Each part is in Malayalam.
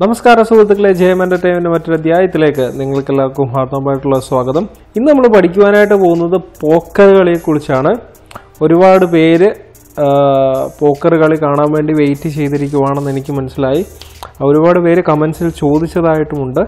നമസ്കാരം സുഹൃത്തുക്കളെ ജയം എന്റർടൈൻമെന്റ് മറ്റൊരു അധ്യായത്തിലേക്ക് നിങ്ങൾക്ക് എല്ലാവർക്കും ഹാർദമായിട്ടുള്ള സ്വാഗതം ഇന്ന് നമ്മൾ പഠിക്കുവാനായിട്ട് പോകുന്നത് പോക്കർ കളിയെ കുറിച്ചാണ് ഒരുപാട് പേര് ആ, പോക്കർ കളി കാണാൻ വേണ്ടി വെയിറ്റ് ചെയ്തിരിക്കുവാണെന്ന് എനിക്ക് മനസ്സിലായി ഒരുപാട് പേര് കമൻസിൽ ചോദിച്ചതായിട്ടുമുണ്ട്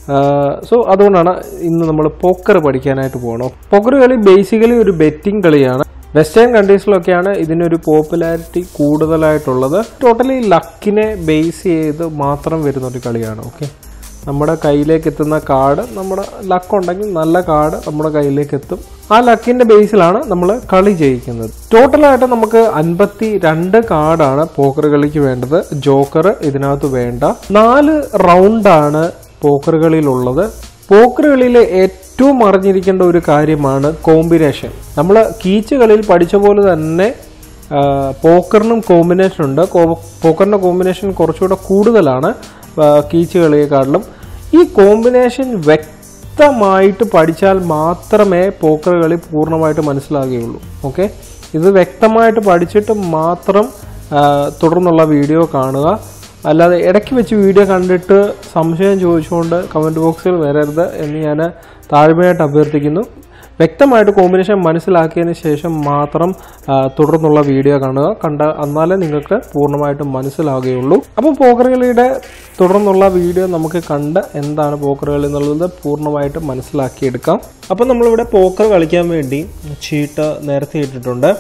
സോ അതുകൊണ്ടാണ് ഇന്ന് നമ്മൾ പോക്കർ പഠിക്കാനായിട്ട് പോകണം പോക്കർ കളി ബേസിക്കലി ഒരു ബെറ്റിംഗ് കളിയാണ് വെസ്റ്റേൺ കൺട്രീസിലൊക്കെയാണ് ഇതിനൊരു പോപ്പുലാരിറ്റി കൂടുതലായിട്ടുള്ളത് ടോട്ടലി ലക്കിനെ ബേസ് ചെയ്ത് മാത്രം വരുന്ന ഒരു കളിയാണ് ഓക്കെ നമ്മുടെ കയ്യിലേക്ക് എത്തുന്ന കാർഡ് നമ്മുടെ ലക്ക് ഉണ്ടെങ്കിൽ നല്ല കാർഡ് നമ്മുടെ കയ്യിലേക്ക് എത്തും ആ ലക്കിന്റെ ബേസിലാണ് നമ്മൾ കളി ജയിക്കുന്നത് ടോട്ടലായിട്ട് നമുക്ക് അൻപത്തി രണ്ട് കാർഡാണ് പോക്കർ കളിക്ക് വേണ്ടത് ജോക്കർ ഇതിനകത്ത് വേണ്ട നാല് റൗണ്ടാണ് പോക്കർ കളിയിലുള്ളത് പോക്കർ കളിയിലെ ഏറ്റവും അറിഞ്ഞിരിക്കേണ്ട ഒരു കാര്യമാണ് കോമ്പിനേഷൻ നമ്മൾ കീച്ച് കളിയിൽ പഠിച്ച പോലെ തന്നെ ആ, പോക്കറിനും കോമ്പിനേഷൻ ഉണ്ട് കോ- പോക്കറിന്റെ കോമ്പിനേഷൻ കുറച്ചുകൂടെ കൂടുതലാണ് ആ, കീച്ച് കളിയെക്കാട്ടിലും ഈ കോമ്പിനേഷൻ വ്യക്തമായിട്ട് പഠിച്ചാൽ മാത്രമേ പോക്കർ കളി പൂർണ്ണമായിട്ട് മനസ്സിലാകുകയുള്ളൂ ഓക്കെ ഇത് വ്യക്തമായിട്ട് പഠിച്ചിട്ട് മാത്രം ആ, തുടർന്നുള്ള വീഡിയോ കാണുക അല്ലാതെ ഇടയ്ക്ക് വെച്ച് വീഡിയോ കണ്ടിട്ട് സംശയം ചോദിച്ചുകൊണ്ട് കമൻറ്റ് ബോക്സിൽ വരരുത് എന്ന് ഞാൻ താഴ്മയായിട്ട് അഭ്യർത്ഥിക്കുന്നു വ്യക്തമായിട്ട് കോമ്പിനേഷൻ മനസ്സിലാക്കിയതിന് ശേഷം മാത്രം ആ, തുടർന്നുള്ള വീഡിയോ കാണുക കണ്ട എന്നാലേ നിങ്ങൾക്ക് പൂർണ്ണമായിട്ടും മനസ്സിലാവുകയുള്ളൂ അപ്പോൾ പോക്കർ കളിയുടെ തുടർന്നുള്ള വീഡിയോ നമുക്ക് കണ്ട് എന്താണ് പോക്കർ കളി എന്നുള്ളത് പൂർണ്ണമായിട്ട് മനസ്സിലാക്കിയെടുക്കാം അപ്പോൾ നമ്മളിവിടെ പോക്കർ കളിക്കാൻ വേണ്ടി ചീട്ട് നേരത്തെ ഇട്ടിട്ടുണ്ട്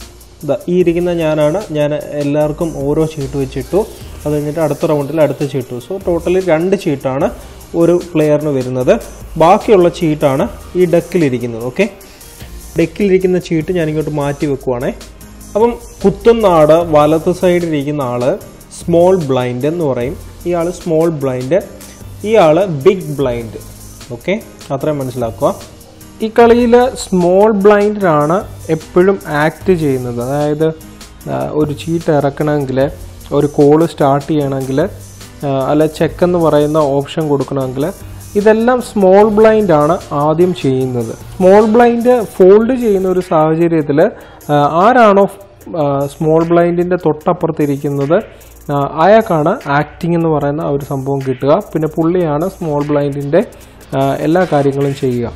ദാ ഈ ഇരിക്കുന്ന ഞാനാണ് ഞാൻ എല്ലാവർക്കും ഓരോ ചീട്ട് വെച്ചിട്ടു അത് കഴിഞ്ഞിട്ട് അടുത്ത റൗണ്ടിൽ അടുത്ത ചീട്ടു സോ ടോട്ടലി രണ്ട് ചീട്ടാണ് ഒരു പ്ലെയറിന് വരുന്നത് ബാക്കിയുള്ള ചീട്ടാണ് ഈ ഡെക്കിലിരിക്കുന്നത് ഓക്കെ ഡെക്കിലിരിക്കുന്ന ചീട്ട് ഞാൻ ഇങ്ങോട്ട് മാറ്റി വെക്കുവാണേ അപ്പം കുത്തുന്ന ആട് വലത്ത് സൈഡിൽ ഇരിക്കുന്ന ആള് സ്മോൾ ബ്ലൈൻഡ് എന്ന് പറയും ഇയാൾ സ്മോൾ ബ്ലൈൻഡ് ഇയാൾ ബിഗ് ബ്ലൈൻഡ് ഓക്കെ അത്രയും മനസ്സിലാക്കുക ഈ കളിയിൽ സ്മോൾ ബ്ലൈൻഡിലാണ് എപ്പോഴും ആക്ട് ചെയ്യുന്നത് അതായത് ആ, ഒരു ചീട്ട് ഇറക്കണമെങ്കിൽ ഒരു കോള് സ്റ്റാർട്ട് ചെയ്യണമെങ്കിൽ ആ, അല്ല ചെക്ക് എന്ന് പറയുന്ന ഓപ്ഷൻ കൊടുക്കണമെങ്കിൽ ഇതെല്ലാം സ്മോൾ ബ്ലൈൻഡ് ആണ് ആദ്യം ചെയ്യുന്നത് സ്മോൾ ബ്ലൈൻഡ് ഫോൾഡ് ചെയ്യുന്ന ഒരു സാഹചര്യത്തിൽ ആരാണോ സ്മോൾ ബ്ലൈൻഡിൻ്റെ തൊട്ടപ്പുറത്തിരിക്കുന്നത് ആ, അയാൾക്കാണ് ആക്ടിംഗ് എന്ന് പറയുന്ന ആ ഒരു സംഭവം കിട്ടുക പിന്നെ പുള്ളിയാണ് സ്മോൾ ബ്ലൈൻഡിൻ്റെ എല്ലാ കാര്യങ്ങളും ചെയ്യുക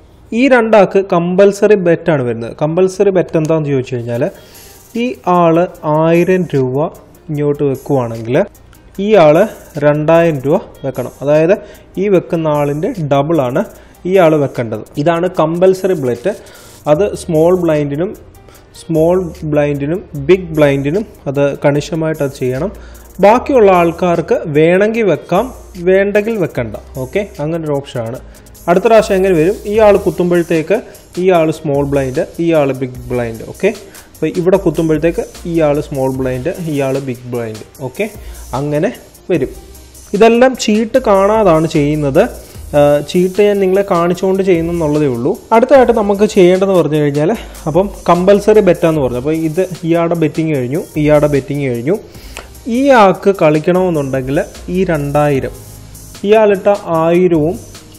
ഈ രണ്ടാൾക്ക് കമ്പൽസറി ബെറ്റാണ് വരുന്നത് കമ്പൽസറി ബെറ്റ് എന്താണെന്ന് ചോദിച്ചു കഴിഞ്ഞാൽ ഈ ആള് ആയിരം രൂപ ഇങ്ങോട്ട് വെക്കുവാണെങ്കിൽ ഈ ആള് രണ്ടായിരം രൂപ വെക്കണം അതായത് ഈ വെക്കുന്ന ആളിൻ്റെ ഡബിളാണ് ഈ ആൾ വെക്കേണ്ടത് ഇതാണ് കമ്പൽസറി ബ്ലെറ്റ് അത് സ്മോൾ ബ്ലൈൻഡിനും സ്മോൾ ബ്ലൈൻഡിനും ബിഗ് ബ്ലൈൻഡിനും അത് കണിശമായിട്ട് അത് ചെയ്യണം ബാക്കിയുള്ള ആൾക്കാർക്ക് വേണമെങ്കിൽ വെക്കാം വേണ്ടെങ്കിൽ വെക്കണ്ട ഓക്കെ അങ്ങനെ ഒരു ഓപ്ഷനാണ് അടുത്ത പ്രാവശ്യം എങ്ങനെ വരും ഈ ആൾ കുത്തുമ്പോഴത്തേക്ക് ഈ ആൾ സ്മോൾ ബ്ലൈൻഡ് ഈ ആൾ ബിഗ് ബ്ലൈൻഡ് ഓക്കെ അപ്പോൾ ഇവിടെ കുത്തുമ്പോഴത്തേക്ക് ഈ ആൾ സ്മോൾ ബ്ലൈൻഡ് ഈ ആൾ ബിഗ് ബ്ലൈൻഡ് ഓക്കെ അങ്ങനെ വരും ഇതെല്ലാം ചീട്ട് കാണാതാണ് ചെയ്യുന്നത് ആ, ചീട്ട് ഞാൻ നിങ്ങളെ കാണിച്ചുകൊണ്ട് ചെയ്യുന്നു എന്നുള്ളതേ ഉള്ളൂ അടുത്തതായിട്ട് നമുക്ക് ചെയ്യേണ്ടതെന്ന് പറഞ്ഞു കഴിഞ്ഞാൽ അപ്പം കമ്പൽസറി ബെറ്റാന്ന് പറഞ്ഞു അപ്പോൾ ഇത് ഇയാളുടെ ബെറ്റിംഗ് കഴിഞ്ഞു ഇയാളുടെ ബെറ്റിംഗ് കഴിഞ്ഞു ഈ ആൾക്ക് കളിക്കണമെന്നുണ്ടെങ്കിൽ ഈ രണ്ടായിരം ഇയാളിട്ട ആയിരവും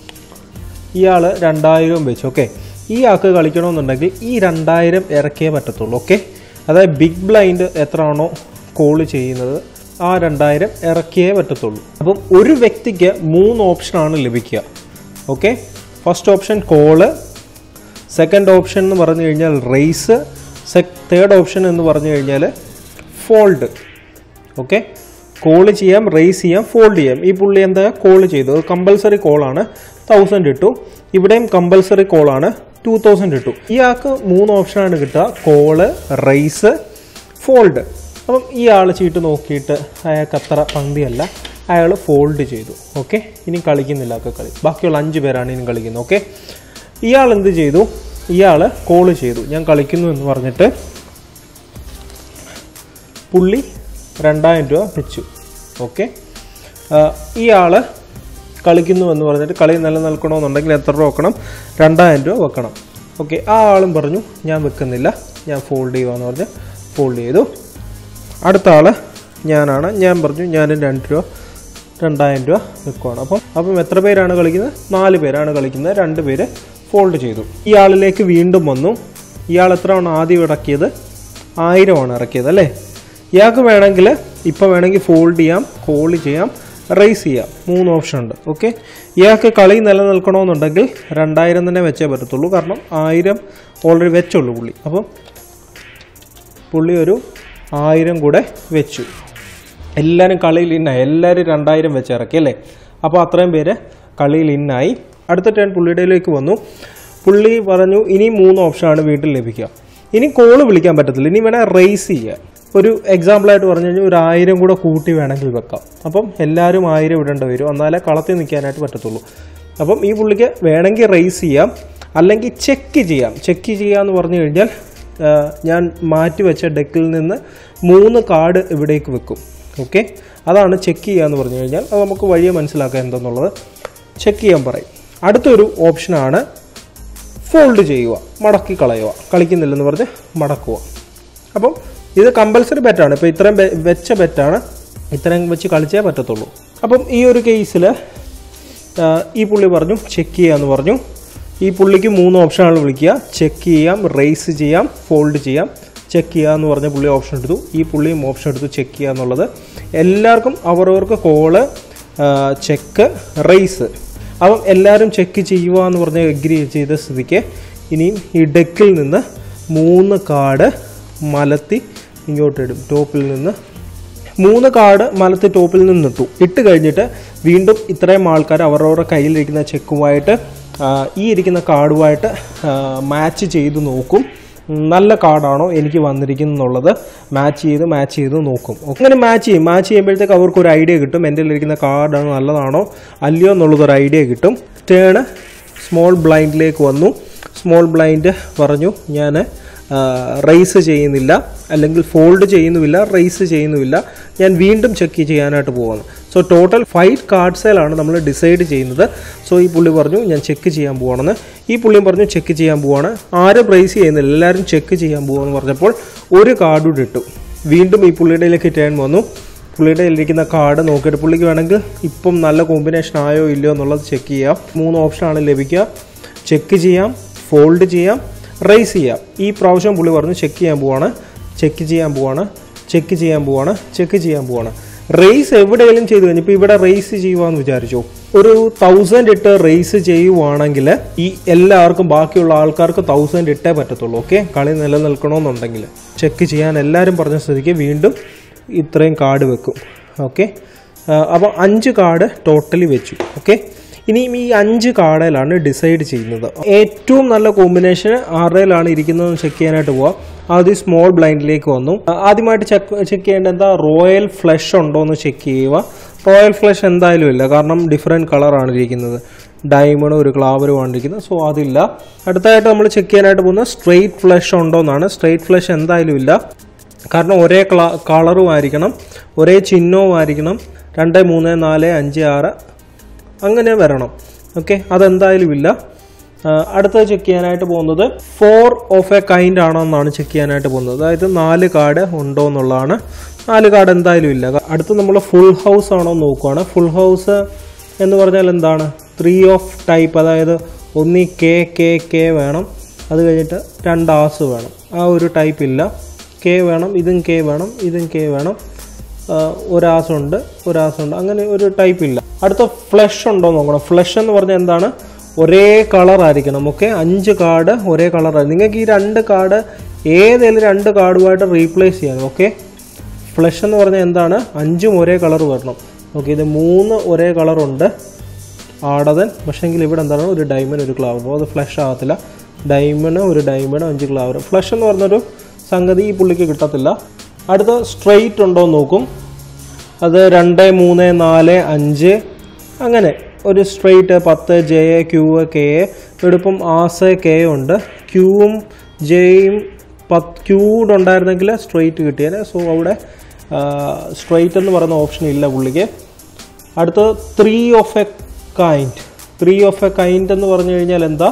ഇയാൾ രണ്ടായിരവും വെച്ചു ഓക്കെ ഈ ആൾക്ക് കളിക്കണമെന്നുണ്ടെങ്കിൽ ഈ രണ്ടായിരം ഇറക്കിയേ പറ്റത്തുള്ളൂ ഓക്കെ അതായത് ബിഗ് ബ്ലൈൻഡ് എത്രയാണോ കോള് ചെയ്യുന്നത് ആ രണ്ടായിരം ഇറക്കിയേ പറ്റത്തുള്ളൂ അപ്പം ഒരു വ്യക്തിക്ക് മൂന്ന് ഓപ്ഷനാണ് ലഭിക്കുക okay first option call second option എന്ന് പറഞ്ഞു കഴിഞ്ഞാൽ റേസ് തേർഡ് ഓപ്ഷൻ എന്ന് പറഞ്ഞു കഴിഞ്ഞാൽ ഫോൾഡ് ഓക്കെ കോൾ ചെയ്യാം റേസ് ചെയ്യാം ഫോൾഡ് ചെയ്യാം ഈ പുള്ളി എന്താ കോൾ ചെയ്തു കമ്പൽസറി കോളാണ് തൗസൻഡ് ഇട്ടു ഇവിടെയും കമ്പൽസറി കോളാണ് ടു തൗസൻഡ് ഇട്ടു ഇയാൾക്ക് മൂന്ന് ഓപ്ഷനാണ് കിട്ടുക കോള് റേസ് ഫോൾഡ് അപ്പം ഈ ആൾ ചീട്ട് നോക്കിയിട്ട് അയാൾക്ക് അത്ര പന്തിയല്ല അയാൾ ഫോൾഡ് ചെയ്തു ഓക്കെ ഇനി കളിക്കുന്നില്ല ഒക്കെ കളി ബാക്കിയുള്ള അഞ്ച് പേരാണ് ഇനി കളിക്കുന്നത് ഓക്കെ ഇയാൾ എന്ത് ചെയ്തു ഇയാൾ കോള് ചെയ്തു ഞാൻ കളിക്കുന്നു എന്ന് പറഞ്ഞിട്ട് പുള്ളി രണ്ടായിരം രൂപ വെച്ചു ഓക്കെ ഇയാൾ കളിക്കുന്നു എന്ന് പറഞ്ഞിട്ട് കളി നിലനിൽക്കണമെന്നുണ്ടെങ്കിൽ എത്ര രൂപ വെക്കണം രണ്ടായിരം രൂപ വെക്കണം ഓക്കെ ആ ആളും പറഞ്ഞു ഞാൻ വെക്കുന്നില്ല ഞാൻ ഫോൾഡ് ചെയ്യുവാന്ന് പറഞ്ഞ് ഫോൾഡ് ചെയ്തു അടുത്ത ആൾ ഞാനാണ് ഞാൻ പറഞ്ഞു ഞാനും രണ്ട് രൂപ രണ്ടായിരം രൂപ വെക്കുവാണ് അപ്പം അപ്പം എത്ര പേരാണ് കളിക്കുന്നത് നാല് പേരാണ് കളിക്കുന്നത് രണ്ട് പേര് ഫോൾഡ് ചെയ്തു ഈ ആളിലേക്ക് വീണ്ടും വന്നു ഇയാൾ എത്രയാണ് ആദ്യം ഇറക്കിയത് ആയിരമാണ് ഇറക്കിയത് അല്ലേ ഇയാൾക്ക് വേണമെങ്കിൽ ഇപ്പോൾ വേണമെങ്കിൽ ഫോൾഡ് ചെയ്യാം കോൾ ചെയ്യാം റേസ് ചെയ്യാം മൂന്ന് ഓപ്ഷൻ ഉണ്ട് ഓക്കെ ഇയാൾക്ക് കളി നിലനിൽക്കണമെന്നുണ്ടെങ്കിൽ രണ്ടായിരം തന്നെ വെച്ചേ പറ്റത്തുള്ളൂ കാരണം ആയിരം ഓൾറെഡി വെച്ചുള്ളൂ പുള്ളി അപ്പം പുള്ളി ഒരു ആയിരം കൂടെ വെച്ചു എല്ലാവരും കളിയിൽ ഇന്നായി എല്ലാവരും രണ്ടായിരം വെച്ച് ഇറക്കി അല്ലേ അപ്പോൾ അത്രയും പേര് കളിയിൽ ഇന്നായി അടുത്ത ടേൺ പുള്ളിയുടെയിലേക്ക് വന്നു പുള്ളി പറഞ്ഞു ഇനി മൂന്ന് ഓപ്ഷനാണ് വീട്ടിൽ ലഭിക്കുക ഇനി കോള് വിളിക്കാൻ പറ്റത്തില്ല ഇനി വേണേൽ റേസ് ചെയ്യുക ഒരു എക്സാമ്പിളായിട്ട് പറഞ്ഞു കഴിഞ്ഞാൽ ഒരു ആയിരം കൂടെ കൂട്ടി വേണമെങ്കിൽ വെക്കാം അപ്പം എല്ലാവരും ആയിരം ഇടേണ്ടി വരും എന്നാലേ കളത്തിൽ നിൽക്കാനായിട്ട് പറ്റത്തുള്ളൂ അപ്പം ഈ പുള്ളിക്ക് വേണമെങ്കിൽ റേസ് ചെയ്യാം അല്ലെങ്കിൽ ചെക്ക് ചെയ്യാം ചെക്ക് ചെയ്യാന്ന് പറഞ്ഞു കഴിഞ്ഞാൽ ആ, ഞാൻ മാറ്റി വെച്ച ഡെക്കിൽ നിന്ന് മൂന്ന് കാർഡ് ഇവിടേക്ക് വെക്കും ഓക്കെ അതാണ് ചെക്ക് ചെയ്യുക എന്ന് പറഞ്ഞു കഴിഞ്ഞാൽ അത് നമുക്ക് വഴിയെ മനസ്സിലാക്കാം എന്തെന്നുള്ളത് ചെക്ക് ചെയ്യാൻ പറയും അടുത്തൊരു ഓപ്ഷനാണ് ഫോൾഡ് ചെയ്യുക മടക്കി കളയുക കളിക്കുന്നില്ലെന്ന് പറഞ്ഞ് മടക്കുക അപ്പം ഇത് കമ്പൽസറി ബെറ്റാണ് ഇപ്പോൾ ഇത്രയും ബെ- വെച്ച ബെറ്റാണ് ഇത്രയും വെച്ച് കളിച്ചേ പറ്റത്തുള്ളൂ അപ്പം ഈ ഒരു കേസിൽ ഈ പുള്ളി പറഞ്ഞു ചെക്ക് ചെയ്യാമെന്ന് പറഞ്ഞു ഈ പുള്ളിക്ക് മൂന്ന് ഓപ്ഷനാണ് വിളിക്കുക ചെക്ക് ചെയ്യാം റേസ് ചെയ്യാം ഫോൾഡ് ചെയ്യാം ചെക്ക് ചെയ്യുക എന്ന് പറഞ്ഞ പുള്ളി ഓപ്ഷൻ എടുത്തു ഈ പുള്ളിയും ഓപ്ഷൻ എടുത്തു ചെക്ക് ചെയ്യുക എന്നുള്ളത് എല്ലാവർക്കും അവരവർക്ക് കോള് ചെക്ക് റേസ് അപ്പം എല്ലാവരും ചെക്ക് ചെയ്യുക എന്ന് പറഞ്ഞ് എഗ്രി ചെയ്ത സ്ഥിതിക്ക് ഇനിയും ഈ ഡെക്കിൽ നിന്ന് മൂന്ന് കാർഡ് മലത്തി ഇങ്ങോട്ടിടും ടോപ്പിൽ നിന്ന് മൂന്ന് കാർഡ് മലത്ത് ടോപ്പിൽ നിന്ന് ഇട്ടു ഇട്ട് കഴിഞ്ഞിട്ട് വീണ്ടും ഇത്രയും ആൾക്കാർ അവരവരുടെ കയ്യിലിരിക്കുന്ന ചെക്കുമായിട്ട് ആ, ഈ ഇരിക്കുന്ന കാർഡുമായിട്ട് മാച്ച് ചെയ്ത് നോക്കും നല്ല കാർഡാണോ എനിക്ക് വന്നിരിക്കുന്നത് എന്നുള്ളത് മാച്ച് ചെയ്ത് മാച്ച് ചെയ്ത് നോക്കും അങ്ങനെ മാച്ച് ചെയ്യും മാച്ച് ചെയ്യുമ്പോഴത്തേക്ക് അവർക്ക് ഒരു ഐഡിയ കിട്ടും എൻ്റെ ഇരിക്കുന്ന കാർഡാണ് നല്ലതാണോ അല്ലയോ എന്നുള്ളത് ഒരു ഐഡിയ കിട്ടും ടേണ് സ്മോൾ ബ്ലൈൻഡിലേക്ക് വന്നു സ്മോൾ ബ്ലൈൻഡ് പറഞ്ഞു ഞാൻ റേസ് ചെയ്യുന്നില്ല അല്ലെങ്കിൽ ഫോൾഡ് ചെയ്യുന്നുമില്ല റേസ് ചെയ്യുന്നുമില്ല ഞാൻ വീണ്ടും ചെക്ക് ചെയ്യാനായിട്ട് പോകുന്നു സോ ടോട്ടൽ ഫൈവ് കാർഡ്സിലാണ് നമ്മൾ ഡിസൈഡ് ചെയ്യുന്നത് സോ ഈ പുള്ളി പറഞ്ഞു ഞാൻ ചെക്ക് ചെയ്യാൻ പോവാണെന്ന് ഈ പുള്ളിയും പറഞ്ഞു ചെക്ക് ചെയ്യാൻ പോവാണ് ആരും റേസ് ചെയ്യുന്നില്ല എല്ലാവരും ചെക്ക് ചെയ്യാൻ പോവാന്ന് പറഞ്ഞപ്പോൾ ഒരു കാർഡ് കൂടി ഇട്ടു വീണ്ടും ഈ പുള്ളിയുടെ ഇതിലേക്ക് ടേൺ വന്നു പുള്ളിയുടെ ഇരിക്കുന്ന കാർഡ് നോക്കിയിട്ട് പുള്ളിക്ക് വേണമെങ്കിൽ ഇപ്പം നല്ല കോമ്പിനേഷൻ ആയോ ഇല്ലയോ എന്നുള്ളത് ചെക്ക് ചെയ്യാം മൂന്ന് ഓപ്ഷനാണ് ലഭിക്കുക ചെക്ക് ചെയ്യാം ഫോൾഡ് ചെയ്യാം റേസ് ചെയ്യാം ഈ പ്രാവശ്യം പുള്ളി പറഞ്ഞു ചെക്ക് ചെയ്യാൻ പോവാണ് ചെക്ക് ചെയ്യാൻ പോവാണ് ചെക്ക് ചെയ്യാൻ പോവാണ് ചെക്ക് ചെയ്യാൻ പോവാണ് റേസ് എവിടെയെങ്കിലും ചെയ്തു കഴിഞ്ഞാൽ ഇപ്പോൾ ഇവിടെ റേസ് ചെയ്യുവാന്ന് വിചാരിച്ചോ ഒരു തൗസൻഡ് ഇട്ട് റേസ് ചെയ്യുവാണെങ്കിൽ ഈ എല്ലാവർക്കും ബാക്കിയുള്ള ആൾക്കാർക്ക് തൗസൻഡ് ഇട്ടേ പറ്റത്തുള്ളൂ ഓക്കെ കളി നിലനിൽക്കണമെന്നുണ്ടെങ്കിൽ ചെക്ക് ചെയ്യാൻ എല്ലാവരും പറഞ്ഞ സ്ഥിതിക്ക് വീണ്ടും ഇത്രയും കാർഡ് വെക്കും ഓക്കെ അപ്പോൾ അഞ്ച് കാർഡ് ടോട്ടലി വെച്ചു ഓക്കെ ഇനിയും ഈ അഞ്ച് കാർഡിലാണ് ഡിസൈഡ് ചെയ്യുന്നത് ഏറ്റവും നല്ല കോമ്പിനേഷൻ ആരുടെയിലാണ് ഇരിക്കുന്നതെന്ന് ചെക്ക് ചെയ്യാനായിട്ട് പോവാം ആദ്യം സ്മോൾ ബ്ലൈൻഡിലേക്ക് വന്നു ആ, ആദ്യമായിട്ട് ചെക്ക് ചെക്ക് ചെയ്യേണ്ടത് എന്താ റോയൽ ഫ്ലഷ് ഉണ്ടോ എന്ന് ചെക്ക് ചെയ്യുക റോയൽ ഫ്ലഷ് എന്തായാലും ഇല്ല കാരണം ഡിഫറെൻറ്റ് കളറാണ് ഇരിക്കുന്നത് ഡയമണ്ടും ഒരു ക്ലാവറുമാണ് ഇരിക്കുന്നത് സോ അതില്ല അടുത്തായിട്ട് നമ്മൾ ചെക്ക് ചെയ്യാനായിട്ട് പോകുന്നത് സ്ട്രെയിറ്റ് ഫ്ലഷ് ഉണ്ടോ എന്നാണ് സ്ട്രെയിറ്റ് ഫ്ലഷ് എന്തായാലും ഇല്ല കാരണം ഒരേ കള കളറും ആയിരിക്കണം ഒരേ ചിഹ്നവും ആയിരിക്കണം രണ്ട് മൂന്ന് നാല് അഞ്ച് ആറ് അങ്ങനെ വരണം ഓക്കെ അതെന്തായാലും ഇല്ല ആ, അടുത്തത് ചെക്ക് ചെയ്യാനായിട്ട് പോകുന്നത് ഫോർ ഓഫ് എ കൈൻഡ് ആണോ എന്നാണ് ചെക്ക് ചെയ്യാനായിട്ട് പോകുന്നത് അതായത് നാല് കാർഡ് ഉണ്ടോ എന്നുള്ളതാണ് നാല് കാർഡ് എന്തായാലും ഇല്ല അടുത്ത് നമ്മൾ ഫുൾ ഹൗസ് ആണോ എന്ന് നോക്കുവാണ് ഫുൾ ഹൗസ് എന്ന് പറഞ്ഞാൽ എന്താണ് ത്രീ ഓഫ് ടൈപ്പ് അതായത് ഒന്നി കെ കെ കെ വേണം അത് കഴിഞ്ഞിട്ട് രണ്ട് ആസ് വേണം ആ ഒരു ടൈപ്പ് ഇല്ല കെ വേണം ഇതും കെ വേണം ഇതും കെ വേണം ആ, ഒരാസുണ്ട് ഒരാസുണ്ട് അങ്ങനെ ഒരു ടൈപ്പ് ഇല്ല അടുത്ത ഫ്ലഷ് ഉണ്ടോ എന്ന് നോക്കണം ഫ്ലഷ് എന്ന് പറഞ്ഞാൽ എന്താണ് ഒരേ കളർ ആയിരിക്കണം ഓക്കെ അഞ്ച് കാർഡ് ഒരേ കളർ നിങ്ങൾക്ക് ഈ രണ്ട് കാർഡ് ഏതെങ്കിലും രണ്ട് കാർഡുമായിട്ട് റീപ്ലേസ് ചെയ്യാം ഓക്കെ ഫ്ലഷ് എന്ന് പറഞ്ഞാൽ എന്താണ് അഞ്ചും ഒരേ കളർ വരണം ഓക്കെ ഇത് മൂന്ന് ഒരേ കളറുണ്ട് ആടതൻ പക്ഷേങ്കിൽ ഇവിടെ എന്താണ് ഒരു ഡയമണ്ട് ഒരു ക്ലാവ് അപ്പോൾ അത് ഫ്ലഷ് ആകത്തില്ല ഡയമണ്ട് ഒരു ഡയമണ്ട് അഞ്ച് ക്ലാവർ ഫ്ലഷ് എന്ന് പറഞ്ഞൊരു സംഗതി ഈ പുള്ളിക്ക് കിട്ടത്തില്ല അടുത്ത സ്ട്രെയിറ്റ് ഉണ്ടോ എന്ന് നോക്കും അത് രണ്ട് മൂന്ന് നാല് അഞ്ച് അങ്ങനെ ഒരു സ്ട്രെയിറ്റ് പത്ത് ജെ ക്യൂ കെ ഇവിടിപ്പം ആസ് കെ ഉണ്ട് ക്യൂവും ജെയും പത്ത് ക്യൂഡ് ഉണ്ടായിരുന്നെങ്കിൽ സ്ട്രെയിറ്റ് കിട്ടിയേനെ സോ അവിടെ സ്ട്രെയിറ്റ് എന്ന് പറയുന്ന ഓപ്ഷൻ ഇല്ല പുള്ളിക്ക് അടുത്ത three of a kind three of a kind എന്ന് പറഞ്ഞു കഴിഞ്ഞാൽ എന്താ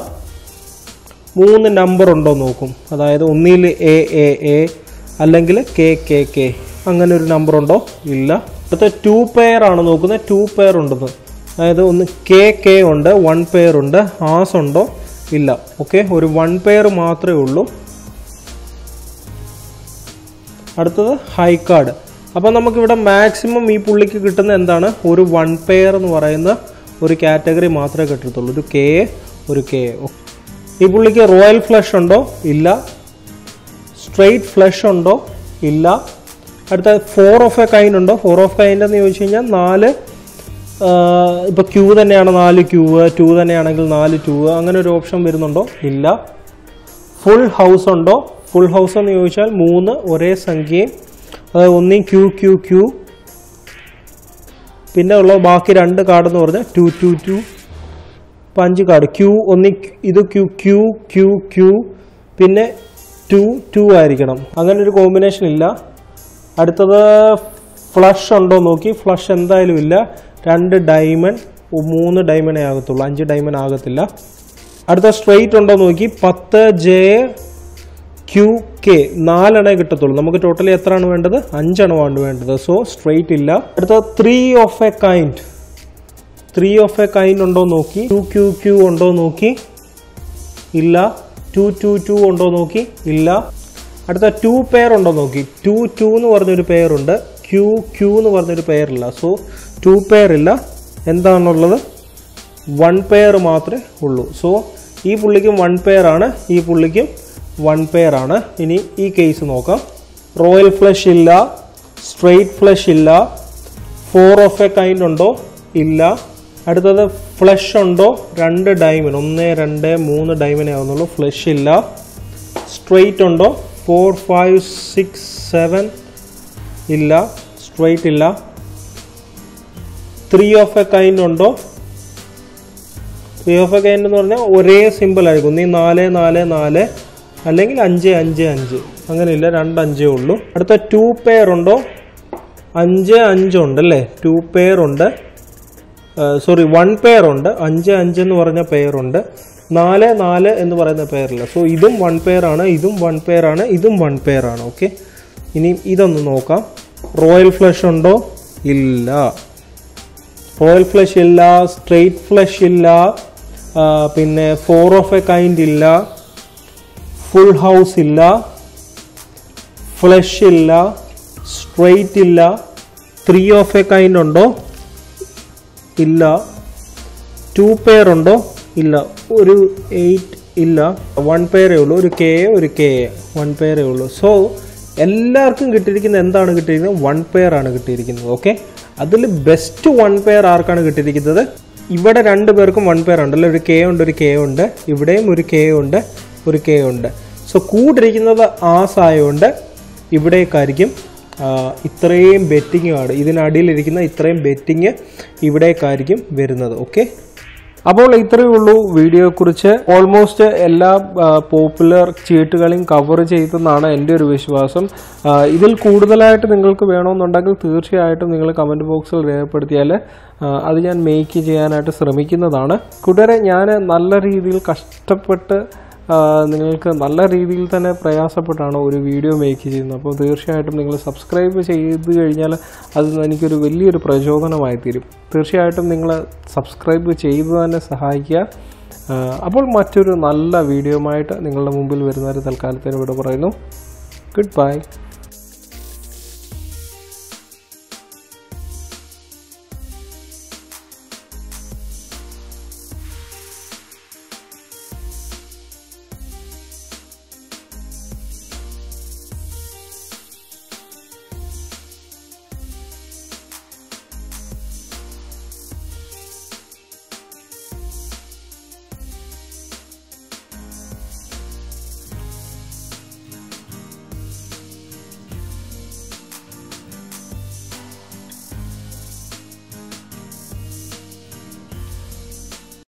മൂന്ന് നമ്പർ ഉണ്ടോ എന്ന് നോക്കും അതായത് ഒന്നിൽ എ എ എ അല്ലെങ്കിൽ കെ കെ കെ അങ്ങനെ ഒരു നമ്പർ ഉണ്ടോ ഇല്ല അടുത്ത ടു പെയർ ആണ് നോക്കുന്നത് ടു പെയർ ഉണ്ടെന്ന് അതായത് ഒന്ന് കെ കെ ഉണ്ട് വൺ പെയർ ഉണ്ട് ആസ് ഉണ്ടോ ഇല്ല ഓക്കെ ഒരു വൺ പെയർ മാത്രമേ ഉള്ളൂ അടുത്തത് ഹൈ കാർഡ് അപ്പോൾ നമുക്കിവിടെ മാക്സിമം ഈ പുള്ളിക്ക് കിട്ടുന്ന എന്താണ് ഒരു വൺ പെയർ എന്ന് പറയുന്ന ഒരു കാറ്റഗറി മാത്രമേ കിട്ടത്തുള്ളൂ ഒരു കെ ഒരു കെ ഈ പുള്ളിക്ക് റോയൽ ഫ്ലഷ് ഉണ്ടോ ഇല്ല സ്ട്രെയിറ്റ് ഫ്ലഷ് ഉണ്ടോ ഇല്ല അടുത്ത ഫോർ ഓഫ് എ കൈൻ ഉണ്ടോ ഫോർ ഓഫ് കൈൻഡ് എന്ന് ചോദിച്ചു കഴിഞ്ഞാൽ നാല് ഇപ്പോൾ ക്യൂ തന്നെയാണ് നാല് ക്യൂ ടു തന്നെയാണെങ്കിൽ നാല് ടൂ അങ്ങനെ ഒരു ഓപ്ഷൻ വരുന്നുണ്ടോ ഇല്ല ഫുൾ ഹൗസ് ഉണ്ടോ ഫുൾ ഹൗസ് എന്ന് ചോദിച്ചാൽ മൂന്ന് ഒരേ സംഖ്യയും അതായത് ഒന്നീ ക്യൂ ക്യൂ ക്യൂ പിന്നെ ഉള്ള ബാക്കി രണ്ട് കാർഡ് എന്ന് പറഞ്ഞാൽ ടു ടു ടു ഇപ്പം അഞ്ച് കാർഡ് ക്യൂ ഒന്നി ഇത് ക്യൂ ക്യൂ ക്യൂ ക്യൂ പിന്നെ ടു ടു ആയിരിക്കണം അങ്ങനെ ഒരു കോമ്പിനേഷൻ ഇല്ല അടുത്തത് ഫ്ലഷ് ഉണ്ടോ നോക്കി ഫ്ലഷ് എന്തായാലും ഇല്ല രണ്ട് ഡയമണ്ട് മൂന്ന് ഡയമണ്ടേ ആകത്തുള്ളൂ അഞ്ച് ഡയമണ്ട് ആകത്തില്ല അടുത്ത സ്ട്രെയിറ്റ് ഉണ്ടോ നോക്കി പത്ത് ജെ ക്യൂ കെ നാലെണ്ണേ കിട്ടത്തുള്ളൂ നമുക്ക് ടോട്ടലി എത്രയാണ് വേണ്ടത് അഞ്ചെണ്ണമാണ് വേണ്ടത് സോ സ്ട്രെയിറ്റ് ഇല്ല അടുത്ത three of a kind three of a kind ഉണ്ടോ നോക്കി ടു ക്യൂ ക്യൂ ഉണ്ടോ നോക്കി ഇല്ല ടു ടു ടു ഉണ്ടോ നോക്കി ഇല്ല അടുത്ത ടു പെയർ ഉണ്ടോ നോക്കി ടു ടു എന്ന് പറഞ്ഞൊരു പെയർ ഉണ്ട് ക്യൂ ക്യൂ എന്ന് പറഞ്ഞൊരു പെയർ ഇല്ല സോ ടു പെയർ ഇല്ല എന്താണുള്ളത് വൺ പെയർ മാത്രമേ ഉള്ളൂ സോ ഈ പുള്ളിക്കും വൺ പെയർ ആണ് ഈ പുള്ളിക്കും വൺ പെയർ ആണ് ഇനി ഈ കേസ് നോക്കാം റോയൽ ഫ്ലഷ് ഇല്ല സ്ട്രെയിറ്റ് ഫ്ലഷ് ഇല്ല ഫോർ ഓഫ് എ കൈൻഡ് ഉണ്ടോ ഇല്ല അടുത്തത് ഫ്ലഷ് ഉണ്ടോ രണ്ട് ഡയമണ്ട് ഒന്ന് രണ്ട് മൂന്ന് ഡയമണ്ടേ ആവുന്നുള്ളൂ ഫ്ലഷ് ഇല്ല സ്ട്രെയിറ്റ് ഉണ്ടോ ഫോർ ഫൈവ് സിക്സ് സെവൻ ഇല്ല സ്ട്രെയിറ്റ് ഇല്ല ത്രീ ഓഫ് എ കൈൻഡ് ഉണ്ടോ ത്രീ ഓഫ് എ കൈൻഡ് എന്ന് പറഞ്ഞാൽ ഒരേ സിമ്പിൾ ആയിരിക്കും നീ നാല് നാല് നാല് അല്ലെങ്കിൽ അഞ്ച് അഞ്ച് അഞ്ച് അങ്ങനെയില്ല രണ്ട് അഞ്ചേ ഉള്ളൂ അടുത്ത ടു പെയർ ഉണ്ടോ അഞ്ച് അഞ്ചുണ്ട് അല്ലേ ടു പെയർ ഉണ്ട് സോറി വൺ പെയർ ഉണ്ട് അഞ്ച് അഞ്ച് എന്ന് പറഞ്ഞ പെയർ ഉണ്ട് നാല് നാല് എന്ന് പറയുന്ന പെയറില്ല സോ ഇതും വൺ പെയർ ആണ് ഇതും വൺ പെയർ ആണ് ഇതും വൺ പെയർ ആണ് ഓക്കെ ഇനി ഇതൊന്ന് നോക്കാം റോയൽ ഫ്ലഷ് ഉണ്ടോ ഇല്ല റോയൽ ഫ്ലഷ് ഇല്ല സ്ട്രെയിറ്റ് ഫ്ലഷ് ഇല്ല ആ, പിന്നെ ഫോർ ഓഫ് എ കൈൻഡ് ഇല്ല ഫുൾ ഹൗസ് ഇല്ല ഫ്ലഷ് ഇല്ല സ്ട്രെയിറ്റ് ഇല്ല ത്രീ ഓഫ് എ കൈൻഡ് ഉണ്ടോ ഇല്ല ടു പെയർ ഉണ്ടോ ഇല്ല ഒരു എയ്റ്റ് ഇല്ല വൺ പെയറേ ഉള്ളൂ ഒരു കെ ഒരു കെ വൺ പെയറേ ഉള്ളൂ സോ എല്ലാവർക്കും കിട്ടിയിരിക്കുന്നത് എന്താണ് കിട്ടിയിരിക്കുന്നത് വൺ പെയർ ആണ് കിട്ടിയിരിക്കുന്നത് ഓക്കെ അതിൽ ബെസ്റ്റ് വൺ പെയർ ആർക്കാണ് കിട്ടിയിരിക്കുന്നത് ഇവിടെ രണ്ട് പേർക്കും വൺ പെയർ ഉണ്ടല്ലോ ഒരു കെ ഉണ്ട് ഒരു കെ ഉണ്ട് ഇവിടെയും ഒരു കെ ഉണ്ട് ഒരു കെ ഉണ്ട് സോ കൂട്ടിരിക്കുന്നത് ആസ് ആയതുകൊണ്ട് ഇവിടേക്കായിരിക്കും ആ, ഇത്രയും ബെറ്റിംഗ് ആണ് ഇതിനടിയിലിരിക്കുന്ന ഇത്രയും ബെറ്റിംഗ് ഇവിടേക്കായിരിക്കും വരുന്നത് ഓക്കെ അപ്പോൾ ഇത്രയേ ഉള്ളൂ വീഡിയോയെക്കുറിച്ച് ഓൾമോസ്റ്റ് എല്ലാ പോപ്പുലർ ചീട്ടുകളെയും കവർ ചെയ്തെന്നാണ് എൻ്റെ ഒരു വിശ്വാസം ആ, ഇതിൽ കൂടുതലായിട്ട് നിങ്ങൾക്ക് വേണമെന്നുണ്ടെങ്കിൽ തീർച്ചയായിട്ടും നിങ്ങൾ കമൻറ്റ് ബോക്സിൽ രേഖപ്പെടുത്തിയാൽ ആ, അത് ഞാൻ മേക്ക് ചെയ്യാനായിട്ട് ശ്രമിക്കുന്നതാണ് കൂട്ടുകാരെ ഞാൻ നല്ല രീതിയിൽ കഷ്ടപ്പെട്ട് ആ, നിങ്ങൾക്ക് നല്ല രീതിയിൽ തന്നെ പ്രയാസപ്പെട്ടാണ് ഒരു വീഡിയോ മേക്ക് ചെയ്യുന്നത് അപ്പോൾ തീർച്ചയായിട്ടും നിങ്ങൾ സബ്സ്ക്രൈബ് ചെയ്ത് കഴിഞ്ഞാൽ അത് എനിക്കൊരു വലിയൊരു പ്രചോദനമായി തീരും തീർച്ചയായിട്ടും നിങ്ങൾ സബ്സ്ക്രൈബ് ചെയ്ത് തന്നെ സഹായിക്കുക ആ, അപ്പോൾ മറ്റൊരു നല്ല വീഡിയോയുമായിട്ട് നിങ്ങളുടെ മുമ്പിൽ വരുന്നവർ തൽക്കാലത്തിന് ഇവിടെ പറയുന്നു ഗുഡ് ബൈ